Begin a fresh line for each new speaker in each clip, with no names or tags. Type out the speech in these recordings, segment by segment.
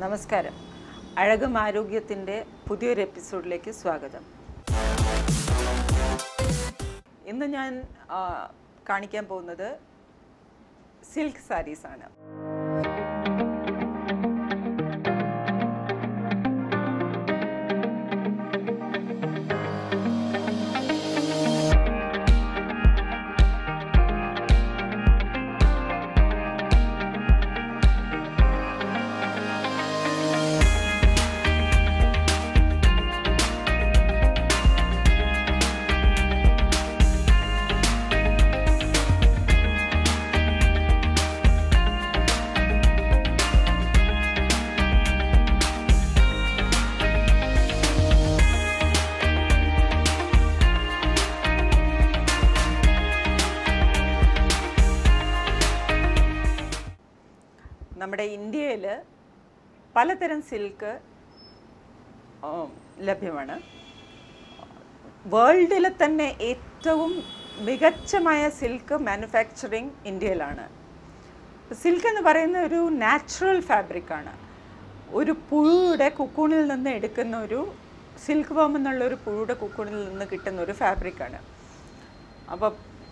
നമസ്കാരം അഴകും ആരോഗ്യത്തിൻ്റെ പുതിയൊരു എപ്പിസോഡിലേക്ക് സ്വാഗതം ഇന്ന് ഞാൻ ആ, കാണിക്കാൻ പോകുന്നത് സിൽക്ക് സാരീസാണ് നമ്മുടെ ഇന്ത്യയിൽ പലതരം സിൽക്ക് ലഭ്യമാണ് വേൾഡിലെ തന്നെ ഏറ്റവും മികച്ചമായ സിൽക്ക് മാനുഫാക്ചറിങ് ഇന്ത്യയിലാണ് സിൽക്ക് എന്ന് പറയുന്ന ഒരു നാച്ചുറൽ ഫാബ്രിക്കാണ് ഒരു പുഴുയുടെ കുക്കൂണിൽ നിന്ന് എടുക്കുന്ന ഒരു സിൽക്ക് വോം എന്നുള്ള ഒരു പുഴുയുടെ കുക്കൂണിൽ നിന്ന് കിട്ടുന്ന ഒരു ഫാബ്രിക്കാണ് അപ്പോൾ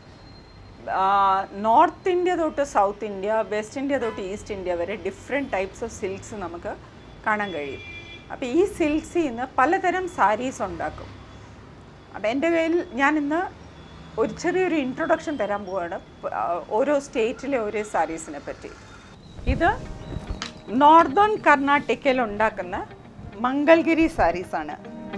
നോർത്ത് ഇന്ത്യ തൊട്ട് സൗത്ത് ഇന്ത്യ വെസ്റ്റ് ഇന്ത്യ തൊട്ട് ഈസ്റ്റ് ഇന്ത്യ വരെ ഡിഫറെൻറ്റ് ടൈപ്സ് ഓഫ് സിൽക്സ് നമുക്ക് കാണാൻ കഴിയും അപ്പോൾ ഈ സിൽക്സിൽ നിന്ന് പലതരം സാരീസ് ഉണ്ടാക്കും അപ്പോൾ എൻ്റെ കയ്യിൽ ഞാൻ ഇന്ന് ഒരു ചെറിയൊരു ഇൻട്രൊഡക്ഷൻ തരാൻ പോവാണ് പ- ആ, ഓരോ സ്റ്റേറ്റിലെ ഓരോ സാരീസിനെ പറ്റി ഇത് നോർത്തേൺ കർണാടകയിൽ ഉണ്ടാക്കുന്ന മംഗൾഗിരി സാരീസാണ്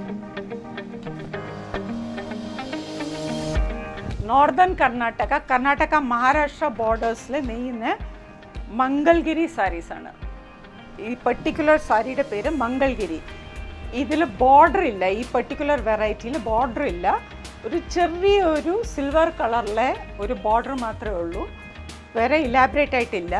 നോർത്തേൺ കർണാടക കർണാടക മഹാരാഷ്ട്ര ബോർഡേഴ്സിൽ നെയ്യുന്ന മംഗൾഗിരി സാരീസാണ് ഈ പെർട്ടിക്കുലർ സാരിയുടെ പേര് മംഗൾഗിരി ഇതിൽ ബോർഡർ ഇല്ല ഈ പെർട്ടിക്കുലർ വെറൈറ്റിയിൽ ബോർഡർ ഇല്ല ഒരു ചെറിയ ഒരു സിൽവർ കളറിലെ ഒരു ബോർഡർ മാത്രമേ ഉള്ളൂ വേറെ ഇലാബറേറ്റ് ആയിട്ടില്ല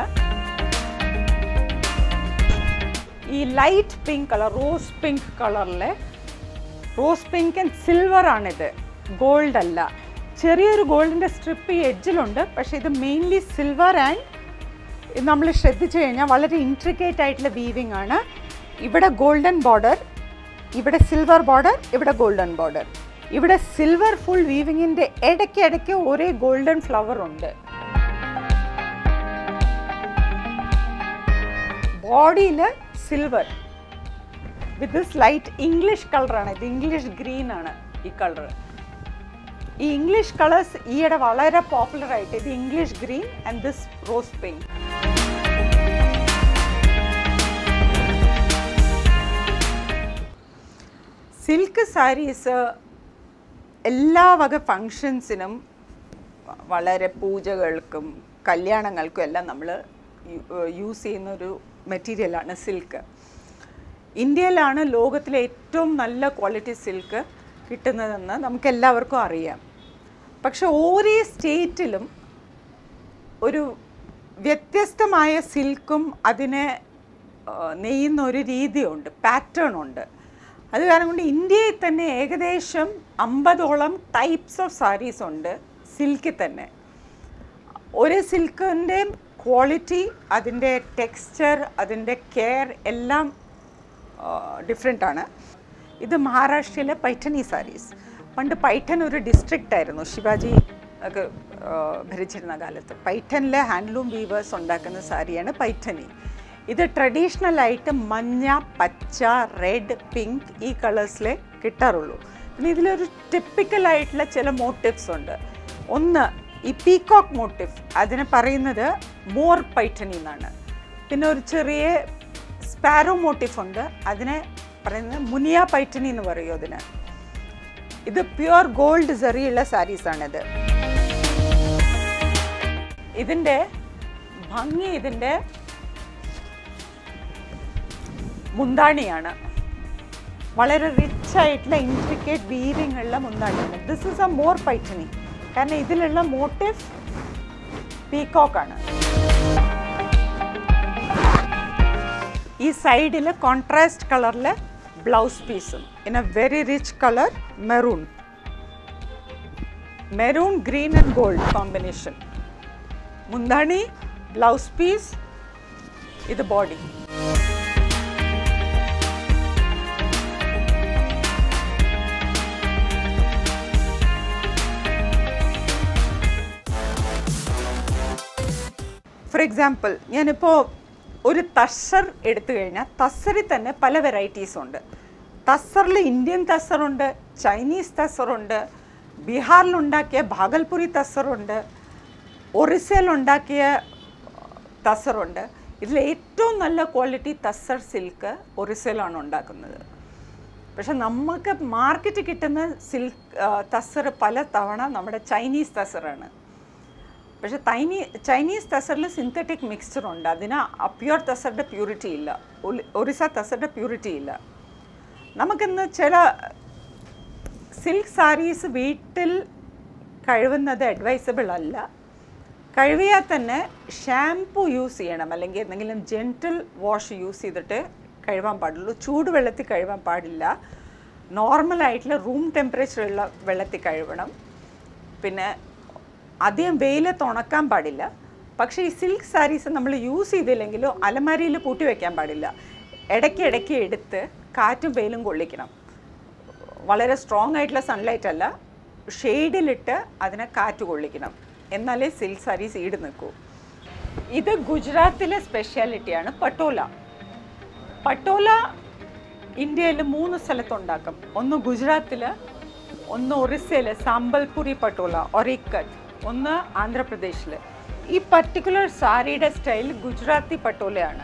ഈ light pink colour rose pink കളറിലെ റോസ് പിങ്ക് ആൻഡ് സിൽവർ ആണിത് ഗോൾഡ് അല്ല ചെറിയൊരു ഗോൾഡിൻ്റെ സ്ട്രിപ്പ് ഈ എഡ്ജിലുണ്ട് പക്ഷേ ഇത് മെയിൻലി സിൽവർ ആൻഡ് ഇത് നമ്മൾ ശ്രദ്ധിച്ചു കഴിഞ്ഞാൽ വളരെ ഇൻട്രിക്കേറ്റ് ആയിട്ടുള്ള വീവിംഗ് ആണ് ഇവിടെ ഗോൾഡൻ ബോർഡർ ഇവിടെ സിൽവർ ബോർഡർ ഇവിടെ ഗോൾഡൻ ബോർഡർ ഇവിടെ സിൽവർ ഫുൾ വീവിങ്ങിൻ്റെ ഇടയ്ക്ക് ഇടയ്ക്ക് ഒരേ ഗോൾഡൻ ഫ്ലവർ ഉണ്ട് ബോഡിയിൽ silver with this light English കളറാണ് ഇത് ഇംഗ്ലീഷ് ഗ്രീൻ ആണ് ഈ കളർ ഈ ഇംഗ്ലീഷ് കളേഴ്സ് ഈയിടെ വളരെ പോപ്പുലർ ആയിട്ട് ഇത് English green and this rose pink silk saris എല്ലാ വക ഫങ്ഷൻസിനും വളരെ പൂജകൾക്കും കല്യാണങ്ങൾക്കും എല്ലാം നമ്മൾ യൂസ് ചെയ്യുന്ന ഒരു മെറ്റീരിയലാണ് സിൽക്ക് ഇന്ത്യയിലാണ് ലോകത്തിലെ ഏറ്റവും നല്ല ക്വാളിറ്റി സിൽക്ക് കിട്ടുന്നതെന്ന് നമുക്ക് എല്ലാവർക്കും അറിയാം പക്ഷെ ഓരോ സ്റ്റേറ്റിലും ഒരു വ്യത്യസ്തമായ സിൽക്കും അതിനെ ആ, നെയ്യുന്ന ഒരു രീതിയുണ്ട് പാറ്റേൺ ഉണ്ട് അത് കാരണം കൊണ്ട് ഇന്ത്യയിൽ തന്നെ ഏകദേശം അമ്പതോളം ടൈപ്സ് ഓഫ് സാരീസ് ഉണ്ട് സിൽക്കിൽ തന്നെ ഒരു സിൽക്കിൻ്റെ ക്വാളിറ്റി അതിൻ്റെ ടെക്സ്ചർ അതിൻ്റെ കെയർ എല്ലാം ഡിഫറെൻ്റ് ആണ് ഇത് മഹാരാഷ്ട്രയിലെ പൈഠനി സാരീസ് പണ്ട് പൈഠൻ ഒരു ഡിസ്ട്രിക്റ്റ് ആയിരുന്നു ശിവാജി ഒക്കെ ആ, ഭരിച്ചിരുന്ന കാലത്ത് പൈഠനിലെ ഹാൻഡ്ലൂം വീവേഴ്സ് ഉണ്ടാക്കുന്ന സാരിയാണ് പൈഠനി ഇത് ട്രഡീഷണൽ ആയിട്ട് മഞ്ഞ പച്ച റെഡ് പിങ്ക് ഈ കളേഴ്സിലെ കിട്ടാറുള്ളൂ പിന്നെ ഇതിലൊരു ടിപ്പിക്കൽ ആയിട്ടുള്ള ചില മോട്ടിവ്സ് ഉണ്ട് ഒന്ന് ഈ പീകോക്ക് മോട്ടിഫ് അതിനെ പറയുന്നത് മോർ പൈഠനി എന്നാണ് പിന്നെ ഒരു ചെറിയ സ്പാരോ മോട്ടിഫ് ഉണ്ട് അതിനെ പറയുന്നത് മുനിയ പൈഠനി എന്ന് പറയും അതിന് ഇത് പ്യുവർ ഗോൾഡ് സെറിയുള്ള സാരീസാണിത് ഇതിൻ്റെ ഭംഗി ഇതിൻ്റെ മുന്താണിയാണ് വളരെ റിച്ച് ആയിട്ടുള്ള ഇൻട്രിക്കേറ്റ് വീവിംഗ് ഉള്ള മുന്താണിയാണ് this is a more Paithani കാരണം ഇതിലുള്ള മോട്ടീവ് പീകോക്കാണ് ഈ സൈഡിൽ കോൺട്രാസ്റ്റ് കളറിലെ ബ്ലൗസ് പീസും in a very rich colour maroon maroon green and gold combination മുന്താണി ബ്ലൗസ് പീസ് ഇത് ബോഡി ഫോർ എക്സാമ്പിൾ ഞാനിപ്പോൾ ഒരു തസർ എടുത്തു കഴിഞ്ഞാൽ തസറിൽ തന്നെ പല വെറൈറ്റീസ് ഉണ്ട് തസറിൽ ഇന്ത്യൻ തസറുണ്ട് ചൈനീസ് തസറുണ്ട് ബീഹാറിലുണ്ടാക്കിയ ഭാഗൽപുരി തസറുണ്ട് ഒറീസയിലുണ്ടാക്കിയ തസറുണ്ട് ഇതിൽ ഏറ്റവും നല്ല ക്വാളിറ്റി തസർ സിൽക്ക് ഒറീസയിലാണ് ഉണ്ടാക്കുന്നത് പക്ഷെ നമുക്ക് മാർക്കറ്റ് കിട്ടുന്ന സിൽക്ക് തസർ പല തവണ നമ്മുടെ ചൈനീസ് തസറാണ് പക്ഷെ തൈനി ചൈനീസ് തസറിൽ സിന്തറ്റിക് മിക്സ്ചർ ഉണ്ട് അതിന് പ്യുവർ തസറിൻ്റെ പ്യൂരിറ്റി ഇല്ല ഒലി- ഒറിസ തസറിൻ്റെ പ്യൂരിറ്റി ഇല്ല നമുക്കിന്ന് ചില സിൽക്ക് സാരീസ് വീട്ടിൽ കഴുകുന്നത് അഡ്വൈസബിൾ അല്ല കഴുകിയാൽ തന്നെ ഷാംപൂ യൂസ് ചെയ്യണം അല്ലെങ്കിൽ എന്തെങ്കിലും ജെൻറ്റിൽ വാഷ് യൂസ് ചെയ്തിട്ട് കഴുകാൻ പാടുള്ളൂ ചൂടുവെള്ളത്തിൽ കഴുകാൻ പാടില്ല നോർമലായിട്ടുള്ള റൂം ടെമ്പറേച്ചറുള്ള വെള്ളത്തിൽ കഴുകണം പിന്നെ അധികം വെയിലത്ത് ഉണക്കാൻ പാടില്ല പക്ഷേ ഈ സിൽക്ക് സാരീസ് നമ്മൾ യൂസ് ചെയ്തില്ലെങ്കിലും അലമാരിയിൽ പൂട്ടി വയ്ക്കാൻ പാടില്ല ഇടയ്ക്ക് ഇടയ്ക്ക് എടുത്ത് കാറ്റും വെയിലും കൊള്ളിക്കണം വളരെ സ്ട്രോങ് ആയിട്ടുള്ള സൺലൈറ്റ് അല്ല ഷെയ്ഡിലിട്ട് അതിനെ കാറ്റ് കൊള്ളിക്കണം എന്നാലേ സിൽക്ക് സാരീസ് ഈട് നിൽക്കൂ ഇത് ഗുജറാത്തിലെ സ്പെഷ്യാലിറ്റിയാണ് പട്ടോല പട്ടോല ഇന്ത്യയിൽ മൂന്ന് സ്ഥലത്തുണ്ടാക്കും ഒന്ന് ഗുജറാത്തിൽ ഒന്ന് ഒറീസയിൽ സാമ്പൽപുരി പട്ടോല ഒറിക്കട്ട് ഒന്ന് ആന്ധ്രാപ്രദേശിൽ ഈ പർട്ടിക്കുലർ സാരിയുടെ സ്റ്റൈൽ ഗുജറാത്തി പട്ടോലയാണ്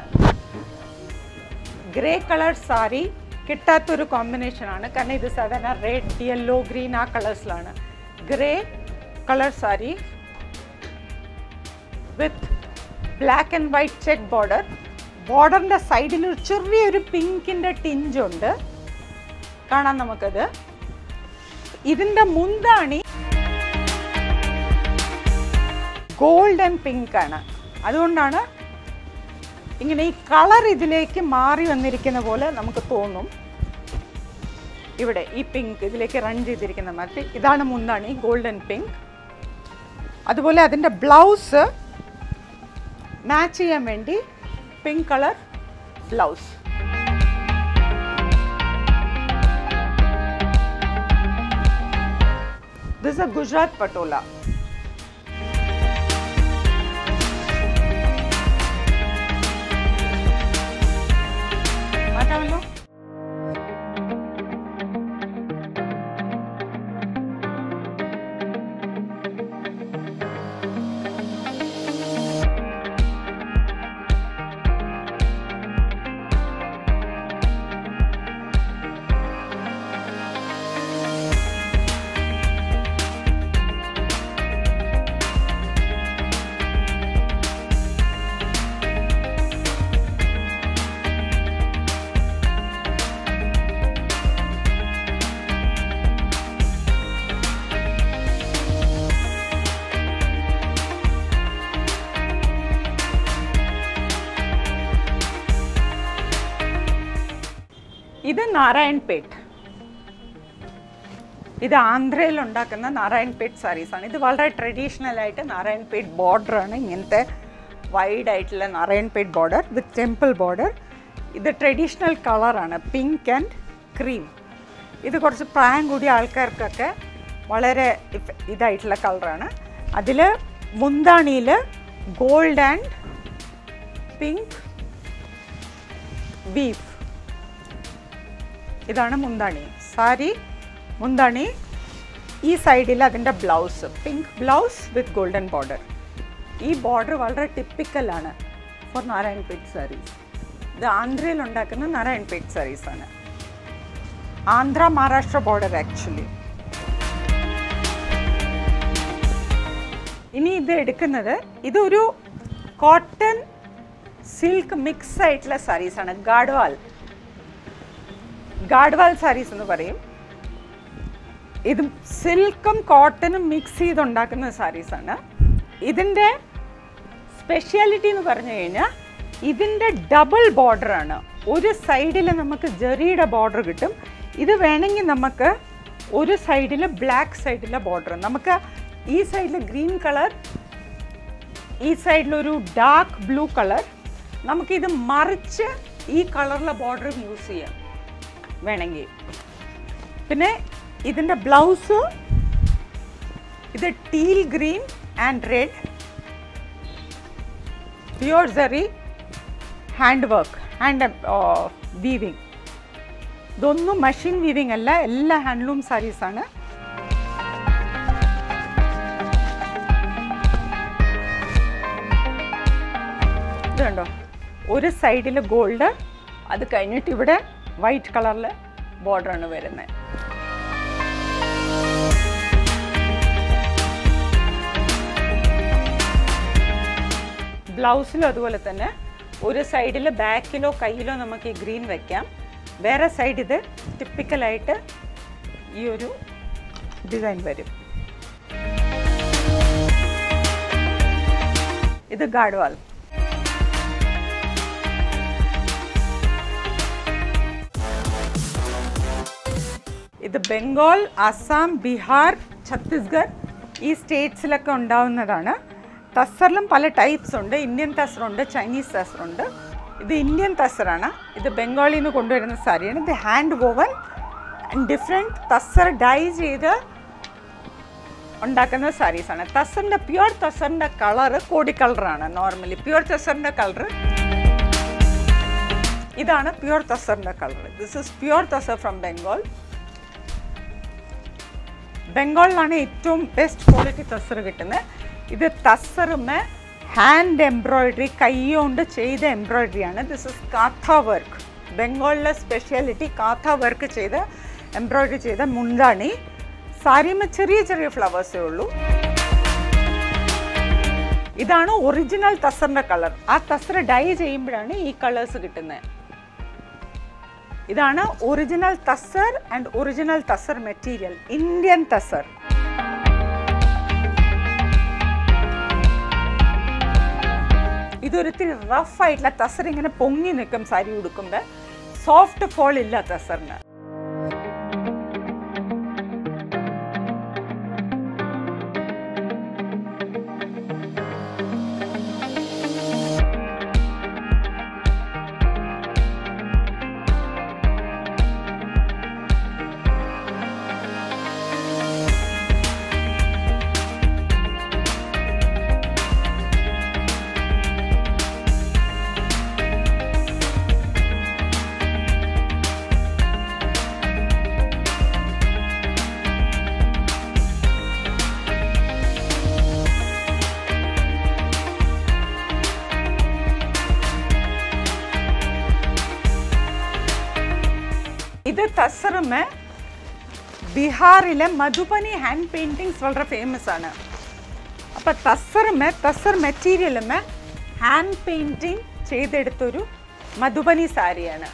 ഗ്രേ കളർ സാരി കിട്ടാത്തൊരു കോമ്പിനേഷനാണ് കാരണം ഇത് സാധാരണ റെഡ് യെല്ലോ ഗ്രീൻ ആ കളേഴ്സിലാണ് grey colour sari with black and white check border ബോർഡറിൻ്റെ സൈഡിൽ ഒരു ചെറിയൊരു പിങ്കിൻ്റെ ടിഞ്ചുണ്ട് കാണാം നമുക്കത് ഇതിൻ്റെ മുന്താണി ഗോൾഡ് ആൻഡ് പിങ്ക് ആണ് അതുകൊണ്ടാണ് ഇങ്ങനെ ഈ കളർ ഇതിലേക്ക് മാറി വന്നിരിക്കുന്ന പോലെ നമുക്ക് തോന്നും ഇവിടെ ഈ പിങ്ക് ഇതിലേക്ക് റൺ ചെയ്തിരിക്കുന്ന മാതിരി ഇതാണ് മുന്താണി ഗോൾഡൻ പിങ്ക് അതുപോലെ അതിൻ്റെ ബ്ലൗസ് മാച്ച് ചെയ്യാൻ വേണ്ടി pink colour blouse this a Gujarat Patola മാറ്റാമല്ലോ ഇത് നാരായൺപേട്ട് ഇത് ആന്ധ്രയിൽ ഉണ്ടാക്കുന്ന നാരായൺപേട്ട് സാരീസാണ് ഇത് വളരെ ട്രഡീഷണൽ ആയിട്ട് നാരായൺപേട്ട് ബോർഡറാണ് ഇങ്ങനത്തെ വൈഡ് ആയിട്ടുള്ള Narayanpet border with temple border ഇത് ട്രഡീഷണൽ കളറാണ് പിങ്ക് ആൻഡ് ക്രീം ഇത് കുറച്ച് പ്രായം കൂടിയ ആൾക്കാർക്കൊക്കെ വളരെ ഇഫ്- ഇതായിട്ടുള്ള കളറാണ് അതിൽ മുന്താണിയിൽ ഗോൾഡ് ആൻഡ് പിങ്ക് ബീഫ് ഇതാണ് മുന്താണി സാരി മുന്താണി ഈ സൈഡിൽ അതിൻ്റെ blouse pink blouse with golden border ഈ ബോർഡർ വളരെ ടിപ്പിക്കലാണ് ഫോർ നാരായൺപേട്ട് സാരീസ് ഇത് ആന്ധ്രയിൽ ഉണ്ടാക്കുന്ന നാരായൺപേട്ട് സാരീസാണ് ആന്ധ്ര മഹാരാഷ്ട്ര ബോർഡർ ആക്ച്വലി ഇനി ഇത് എടുക്കുന്നത് ഇതൊരു കോട്ടൺ സിൽക്ക് മിക്സ് ആയിട്ടുള്ള സാരീസാണ് ഗാഡ്വാൾ ഗാഡ്വാൾ സാരീസ് എന്ന് പറയും ഇത് സിൽക്കും കോട്ടനും മിക്സ് ചെയ്തുണ്ടാക്കുന്ന സാരീസാണ് ഇതിൻ്റെ സ്പെഷ്യാലിറ്റി എന്ന് പറഞ്ഞു കഴിഞ്ഞാൽ ഇതിൻ്റെ ഡബിൾ ബോർഡറാണ് ഒരു സൈഡിൽ നമുക്ക് ജെറിയുടെ ബോർഡർ കിട്ടും ഇത് വേണമെങ്കിൽ നമുക്ക് ഒരു സൈഡിൽ ബ്ലാക്ക് സൈഡിലെ ബോർഡർ നമുക്ക് ഈ സൈഡിൽ ഗ്രീൻ കളർ ഈ സൈഡിലൊരു ഡാർക്ക് ബ്ലൂ കളർ നമുക്കിത് മറിച്ച് ഈ കളറിലെ ബോർഡറും യൂസ് ചെയ്യാം വേണമെങ്കിൽ പിന്നെ ഇതിൻ്റെ ബ്ലൗസ് ഇത് teal green and red pure സെറി ഹാൻഡ് വർക്ക് ഹാൻഡ് വീവിങ് ഇതൊന്നും മെഷീൻ വീവിങ് അല്ല എല്ലാ ഹാൻഡ്ലൂം സാരീസാണ് ഇത് കണ്ടോ ഒരു സൈഡിൽ ഗോൾഡ് അത് കഴിഞ്ഞിട്ട് ഇവിടെ വൈറ്റ് കളറിൽ ബോർഡറാണ് വരുന്നത് ബ്ലൗസിലും അതുപോലെ തന്നെ ഒരു സൈഡിൽ ബാക്കിലോ കയ്യിലോ നമുക്ക് ഈ ഗ്രീൻ വെക്കാം വേറെ സൈഡ് ഇത് ടിപ്പിക്കലായിട്ട് ഈ ഒരു ഡിസൈൻ വരും ഇത് ഗാഡ്വാൾ ഇത് ബംഗാൾ അസം ബീഹാർ ഛത്തീസ്ഗഡ് ഈ സ്റ്റേറ്റ്സിലൊക്കെ ഉണ്ടാവുന്നതാണ് തസറിലും പല ടൈപ്സ് ഉണ്ട് ഇന്ത്യൻ തസറുണ്ട് ചൈനീസ് തസറുണ്ട് ഇത് ഇന്ത്യൻ തസറാണ് ഇത് ബംഗാളിൽ നിന്ന് കൊണ്ടുവരുന്ന സാരിയാണ് ഇത് hand woven different tussar dye ചെയ്ത് ഉണ്ടാക്കുന്ന സാരീസാണ് തസറിൻ്റെ പ്യുവർ തസറിൻ്റെ കളറ് കോടി കളറാണ് നോർമലി പ്യുവർ തസറിൻ്റെ കളറ് ഇതാണ് പ്യുവർ തസറിൻ്റെ colour this is pure tussar from Bengal ബംഗാളിലാണ് ഏറ്റവും ബെസ്റ്റ് ക്വാളിറ്റി തസർ കിട്ടുന്നത് ഇത് തസറുമേ ഹാൻഡ് എംബ്രോയിഡറി കൈകൊണ്ട് ചെയ്ത എംബ്രോയിഡറിയാണ് ദിസ് ഇസ് കാഥ വർക്ക് ബംഗാളിലെ സ്പെഷ്യാലിറ്റി കാഥ വർക്ക് ചെയ്ത എംബ്രോയിഡറി ചെയ്ത മുണ്ടാണി സാരിമ ചെറിയ ചെറിയ ഫ്ലവേഴ്സേ ഉള്ളൂ ഇതാണ് ഒറിജിനൽ തസറിൻ്റെ കളർ ആ തസർ ഡൈ ചെയ്യുമ്പോഴാണ് ഈ കളേഴ്സ് കിട്ടുന്നത് ഇതാണ് original tussar and original tussar material Indian tussar ഇതൊരിത്തിരി റഫ് ആയിട്ടുള്ള തസർ ഇങ്ങനെ പൊങ്ങി നിൽക്കും സാരി ഉടുക്കുമ്പോൾ സോഫ്റ്റ് ഫോൾ ഇല്ല തസറിന് ഇത് തസറുമേ ബീഹാറിലെ മധുബനി ഹാൻഡ് പെയിൻറ്റിങ്സ് വളരെ ഫേമസ് ആണ് അപ്പോൾ തസറുമേ തസർ മെറ്റീരിയലുമേ ഹാൻഡ് പെയിൻറ്റിങ് ചെയ്തെടുത്തൊരു മധുബനി സാരിയാണ്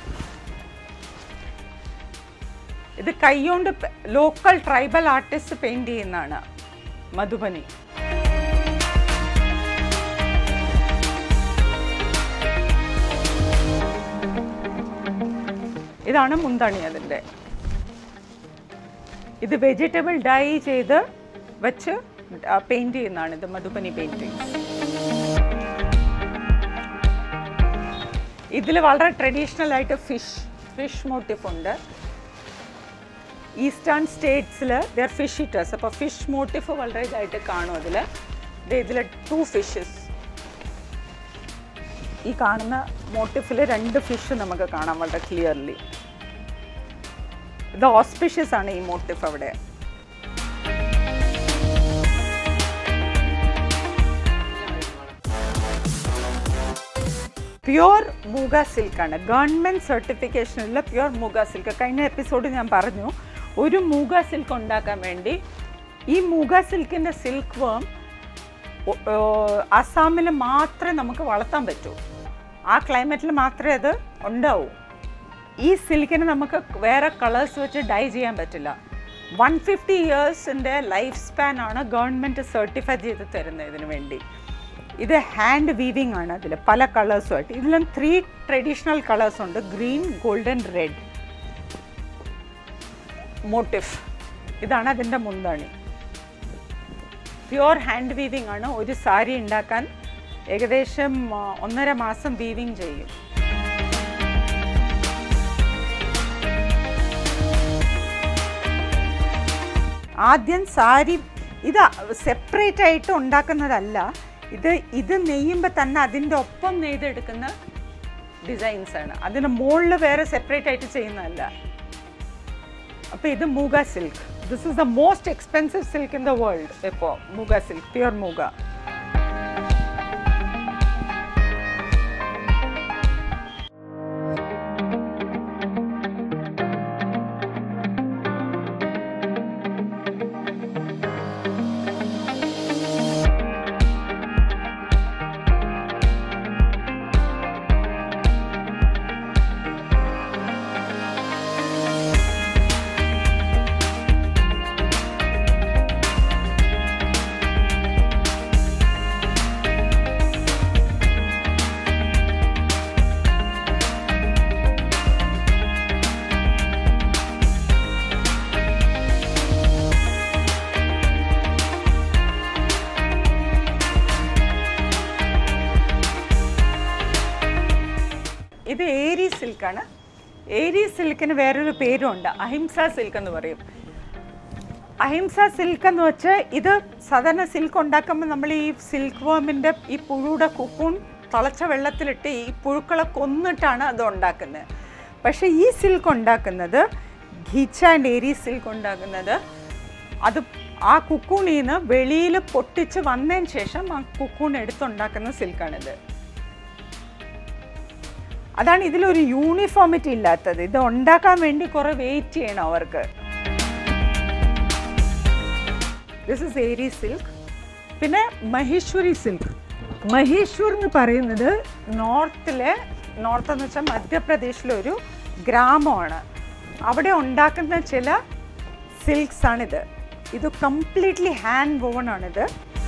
ഇത് കൈകൊണ്ട് ലോക്കൽ ട്രൈബൽ ആർട്ടിസ്റ്റ് പെയിൻറ് ചെയ്യുന്നതാണ് മധുബനി ഇതാണ് മുന്താണി അതിൻ്റെ ഇത് വെജിറ്റബിൾ ഡൈ ചെയ്ത് വെച്ച് പെയിൻറ് ചെയ്യുന്നതാണ് ഇത് മധുബനി പെയിൻറ്റിങ് ഇതിൽ വളരെ ട്രഡീഷണൽ ആയിട്ട് ഫിഷ് ഫിഷ് മോട്ടിഫ് ഉണ്ട് ഈസ്റ്റേൺ സ്റ്റേറ്റ്സിൽ ദർ ഫിഷ് ഇറ്റേഴ്സ് അപ്പോൾ ഫിഷ് മോട്ടിഫ് വളരെ ഇതായിട്ട് കാണും അതിൽ ഇതിൽ ടു ഫിഷസ് ഈ കാണുന്ന മോട്ടിഫിൽ രണ്ട് ഫിഷ് നമുക്ക് കാണാം വളരെ ക്ലിയർലി ഇത് ഓസ്പിഷ്യസ് ആണ് ഈ മോട്ടിഫ് അവിടെ പ്യുവർ മൂഗ സിൽക്കാണ് ഗവൺമെൻറ് സർട്ടിഫിക്കേഷനുള്ള പ്യുവർ മൂഗ സിൽക്ക് കഴിഞ്ഞ എപ്പിസോഡ് ഞാൻ പറഞ്ഞു ഒരു മൂഗ സിൽക്ക് ഉണ്ടാക്കാൻ വേണ്ടി ഈ മൂഗ സിൽക്കിൻ്റെ സിൽക്ക് വേം അസാമിൽ മാത്രമേ നമുക്ക് വളർത്താൻ പറ്റൂ ആ ക്ലൈമറ്റിൽ മാത്രമേ അത് ഉണ്ടാവൂ ഈ സിൽക്കിന് നമുക്ക് വേറെ കളേഴ്സ് വെച്ച് ഡൈ ചെയ്യാൻ പറ്റില്ല വൺ ഫിഫ്റ്റി ഇയേഴ്സിൻ്റെ ലൈഫ് സ്പാൻ ആണ് ഗവൺമെൻറ് സർട്ടിഫൈ ചെയ്ത് തരുന്നത് ഇതിന് വേണ്ടി ഇത് ഹാൻഡ് വീവിങ് ആണ് അതിൽ പല കളേഴ്സുമായിട്ട് ഇതിലും ത്രീ ട്രഡീഷണൽ കളേഴ്സ് ഉണ്ട് ഗ്രീൻ ഗോൾഡൻ റെഡ് മോട്ടിഫ് ഇതാണ് അതിൻ്റെ മുന്താണി പ്യുവർ ഹാൻഡ് വീവിങ് ആണ് ഒരു സാരി ഉണ്ടാക്കാൻ ഏകദേശം ആ, ഒന്നര മാസം വീവിങ് ചെയ്യും ആദ്യം സാരി ഇത് സെപ്പറേറ്റ് ആയിട്ട് ഉണ്ടാക്കുന്നതല്ല ഇത് ഇത് നെയ്യുമ്പോൾ തന്നെ അതിൻ്റെ ഒപ്പം നെയ്തെടുക്കുന്ന ഡിസൈൻസ് ആണ് അതിന് മുകളിൽ വേറെ സെപ്പറേറ്റ് ആയിട്ട് ചെയ്യുന്നതല്ല അപ്പോൾ ഇത് muga silk this is the most expensive silk in the world ഇപ്പോൾ മൂഗ സിൽക്ക് പ്യുർ മൂഗ ഇത് ഏരി സിൽക്കാണ് ഏരി സിൽക്കിന് വേറൊരു പേരുണ്ട് അഹിംസ സിൽക്ക് എന്ന് പറയും അഹിംസ സിൽക്ക് എന്ന് വെച്ചാൽ ഇത് സാധാരണ സിൽക്ക് ഉണ്ടാക്കുമ്പോൾ നമ്മൾ ഈ സിൽക്ക് വേമിൻ്റെ ഈ പുഴുയുടെ കുക്കൂൺ തിളച്ച വെള്ളത്തിലിട്ട് ഈ പുഴുക്കളെ കൊന്നിട്ടാണ് അത് ഉണ്ടാക്കുന്നത് പക്ഷേ ഈ സിൽക്ക് ഉണ്ടാക്കുന്നത് ഘീച്ച ആൻഡ് ഏരി സിൽക്ക് ഉണ്ടാക്കുന്നത് അത് ആ കുക്കൂണിൽ നിന്ന് വെളിയിൽ പൊട്ടിച്ച് വന്നതിന് ശേഷം ആ കുക്കൂൺ എടുത്തുണ്ടാക്കുന്ന സിൽക്കാണിത് അതാണ് ഇതിലൊരു യൂണിഫോമിറ്റി ഇല്ലാത്തത് ഇത് ഉണ്ടാക്കാൻ വേണ്ടി കുറേ വെയിറ്റ് ചെയ്യണം അവർക്ക് ദിസ് ഇസ് ഏരി സിൽക്ക് പിന്നെ മഹേശ്വരി സിൽക്ക് മഹേശ്വർ എന്ന് പറയുന്നത് നോർത്തിലെ നോർത്ത് എന്ന് വെച്ചാൽ മധ്യപ്രദേശിലെ ഒരു ഗ്രാമമാണ് അവിടെ ഉണ്ടാക്കുന്ന ചില സിൽക്സ് ആണിത് ഇത് കംപ്ലീറ്റ്ലി ഹാൻഡ് വോൺ ആണിത്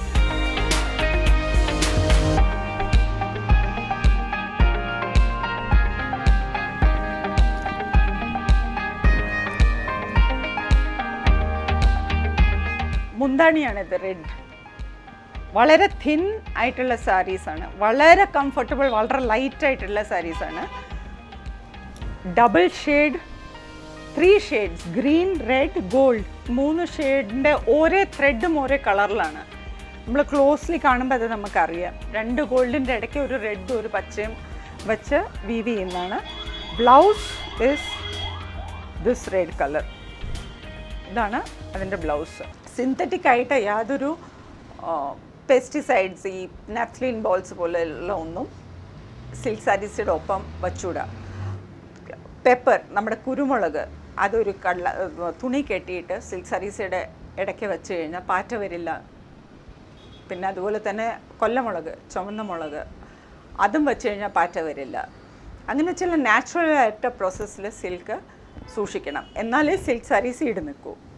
മുന്താണിയാണിത് റെഡ് വളരെ തിൻ ആയിട്ടുള്ള സാരീസാണ് വളരെ കംഫർട്ടബിൾ വളരെ ലൈറ്റ് ആയിട്ടുള്ള സാരീസാണ് double shade three shades green red gold മൂന്ന് ഷെയ്ഡിൻ്റെ ഓരോ ത്രെഡും ഓരോ കളറിലാണ് നമ്മൾ ക്ലോസ്ലി കാണുമ്പോൾ അത് നമുക്കറിയാം രണ്ട് ഗോൾഡിൻ്റെ ഇടയ്ക്ക് ഒരു റെഡും ഒരു പച്ചയും വെച്ച് വീവ് ചെയ്യുന്നതാണ് blouse is this red colour ഇതാണ് അതിൻ്റെ ബ്ലൗസ് സിന്തറ്റിക് ആയിട്ട് യാതൊരു പെസ്റ്റിസൈഡ്സ് ഈ നാപ്ലിൻ ബോൾസ് പോലെയുള്ള ഒന്നും സിൽക്ക് സാരീസിയുടെ ഒപ്പം വച്ചൂടാ പെപ്പർ നമ്മുടെ കുരുമുളക് അതൊരു കള്ള തുണി കെട്ടിയിട്ട് സിൽക്ക് സാരീസിയുടെ ഇടയ്ക്ക് വെച്ച് കഴിഞ്ഞാൽ പാറ്റ വരില്ല പിന്നെ അതുപോലെ തന്നെ കൊല്ലമുളക് ചുവന്ന മുളക് അതും വെച്ച് കഴിഞ്ഞാൽ പാറ്റ വരില്ല അങ്ങനെ ചില നാച്ചുറൽ ആയിട്ട് പ്രോസസ്സിൽ സിൽക്ക് സൂക്ഷിക്കണം എന്നാലേ സിൽക്ക് സാരീസ് ഈട് നിൽക്കൂ